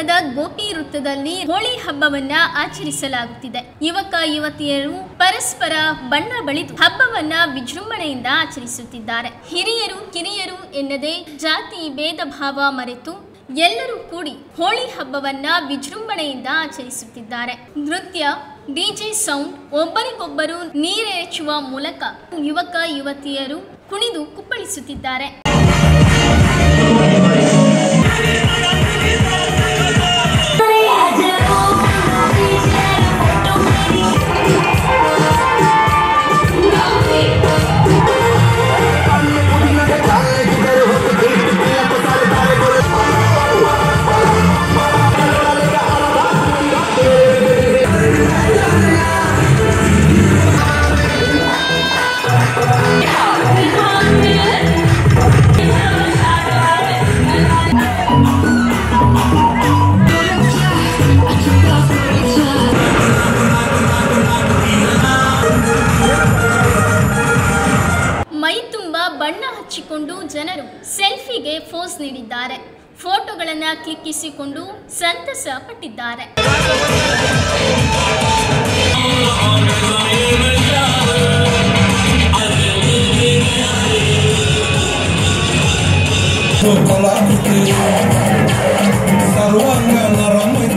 ನಗರದ ಗೋಪಿ ವೃತ್ತದಲ್ಲಿ ಹೋಳಿ ಹಬ್ಬವನ್ನ ಆಚರಿಸಲಾಗುತ್ತಿದೆ ಯುವಕ ಯುವತಿಯರು ಪರಸ್ಪರ ಬಣ್ಣ ಬಳಿದು ಹಬ್ಬವನ್ನ ವಿಜೃಂಭಣೆಯಿಂದ ಆಚರಿಸುತ್ತಿದ್ದಾರೆ ಹಿರಿಯರು ಕಿರಿಯರು ಎನ್ನದೇ ಜಾತಿ ಭೇದ ಭಾವ ಮರೆತು ಎಲ್ಲರೂ ಕೂಡಿ ಹೋಳಿ ಹಬ್ಬವನ್ನ ವಿಜೃಂಭಣೆಯಿಂದ ಆಚರಿಸುತ್ತಿದ್ದಾರೆ ನೃತ್ಯ ಡಿಜೆ ಸೌಂಡ್ ಒಬ್ಬರಿಗೊಬ್ಬರು ನೀರೆರಚುವ ಮೂಲಕ ಯುವಕ ಯುವತಿಯರು ಕುಣಿದು ಕುಪ್ಪಳಿಸುತ್ತಿದ್ದಾರೆ ಮೈ ತುಂಬ ಬಣ್ಣ ಹಚ್ಚಿಕೊಂಡು ಜನರು ಸೆಲ್ಫಿಗೆ ಫೋಸ್ ನೀಡಿದ್ದಾರೆ ಫೋಟೋಗಳನ್ನು ಕ್ಲಿಕ್ಕಿಸಿಕೊಂಡು ಸಂತಸ ಪಟ್ಟಿದ್ದಾರೆ ಸರ್ವಾಂಗ ನರಮೈತಿ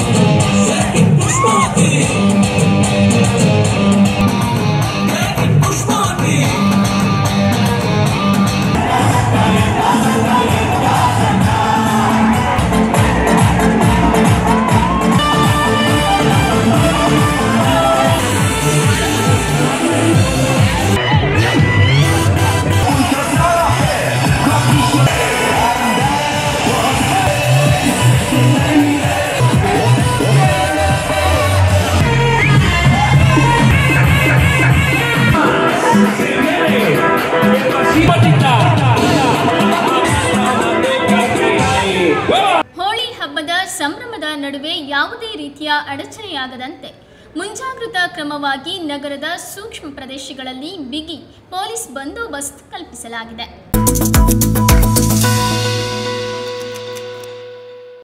ಹೋಳಿ ಹಬ್ಬದ ಸಂಭ್ರಮದ ನಡುವೆ ಯಾವುದೇ ರೀತಿಯ ಅಡಚಣೆಯಾಗದಂತೆ ಮುಂಜಾಗೃತಾ ಕ್ರಮವಾಗಿ ನಗರದ ಸೂಕ್ಷ್ಮ ಪ್ರದೇಶಗಳಲ್ಲಿ ಬಿಗಿ ಪೊಲೀಸ್ ಬಂದೋಬಸ್ತ್ ಕಲ್ಪಿಸಲಾಗಿದೆ